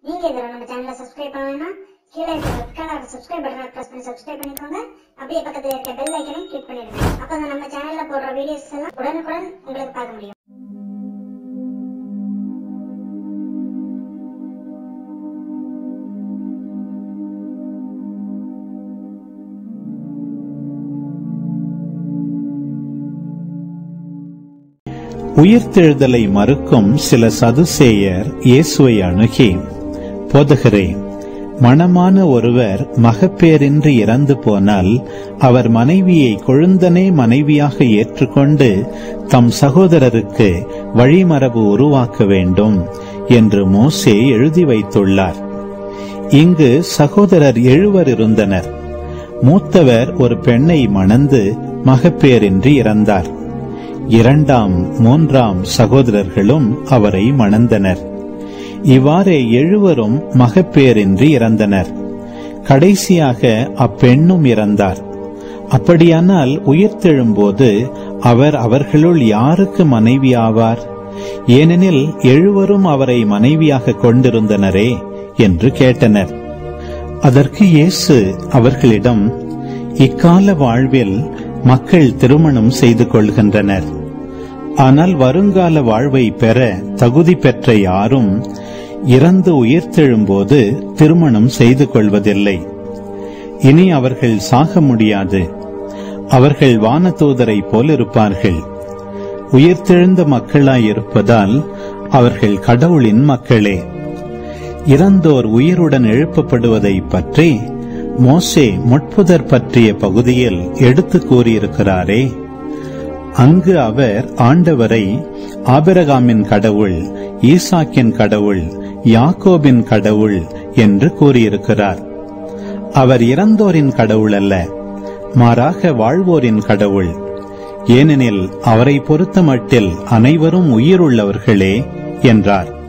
நீங்க இதுல நம்ம சேனலை சப்ஸ்கிரைப் பண்ணலைன்னா கீழே இருக்க ரெட் கலர் சப்ஸ்கிரைப் பட்டனை பிரஸ் பண்ணி சப்ஸ்கிரைப் பண்ணிக்கோங்க அப்படியே பக்கத்துல இருக்க பெல் ஐக்கனையும் கிளிக் பண்ணிடுங்க அப்பதான் நம்ம சேனல்ல போடுற வீடியோஸ் எல்லாம் உடனுக்குடன் உங்களுக்கு பார்க்க முடியும் உயிர்த்தெழுதலை மறுக்கும் சில சதுசேயர் இயேசுவை அணுகி போதகரே மணமான ஒருவர் மகப்பேரின்றி இறந்து போனால் அவர் மனைவியை கொழுந்தனே மனைவியாக ஏற்றுக்கொண்டு தம் சகோதரருக்கு வழிமரபு உருவாக்க வேண்டும் என்று மோசே எழுதி வைத்துள்ளார் இங்கு சகோதரர் எழுவர் இருந்தனர் மூத்தவர் ஒரு பெண்ணை மணந்து மகப்பேரின்றி இறந்தார் இரண்டாம் மூன்றாம் சகோதரர்களும் அவரை மணந்தனர் இவ்வாறே எழுவரும் மகப்பேரின்றி இறந்தனர் கடைசியாக அப்பெண்ணும் இறந்தார் அப்படியானால் உயிர்த்தெழும்போது அவர் அவர்களுள் யாருக்கு மனைவி ஆவார் ஏனெனில் எழுவரும் அவரை மனைவியாக கொண்டிருந்தனரே என்று கேட்டனர் அதற்கு இயேசு அவர்களிடம் இக்கால வாழ்வில் மக்கள் திருமணம் செய்து கொள்கின்றனர் ஆனால் வருங்கால வாழ்வை பெற தகுதி பெற்ற யாரும் இறந்து உயிர்த்தெழும்போது திருமணம் செய்து கொள்வதில்லை இனி அவர்கள் சாக முடியாது அவர்கள் வானதூதரை போல் இருப்பார்கள் உயிர்த்தெழுந்த மக்களாயிருப்பதால் அவர்கள் கடவுளின் மக்களே இறந்தோர் உயிருடன் எழுப்பப்படுவதை பற்றி மோசே முட்புதர் பற்றிய பகுதியில் எடுத்து கூறியிருக்கிறாரே அங்கு அவர் ஆண்டவரை ஆபிரகாமின் கடவுள் ஈசாக்கின் கடவுள் யாக்கோபின் கடவுள் என்று கூறியிருக்கிறார் அவர் இறந்தோரின் கடவுள் அல்ல மாறாக வாழ்வோரின் கடவுள் ஏனெனில் அவரை பொறுத்தமட்டில் அனைவரும் உயிருள்ளவர்களே என்றார்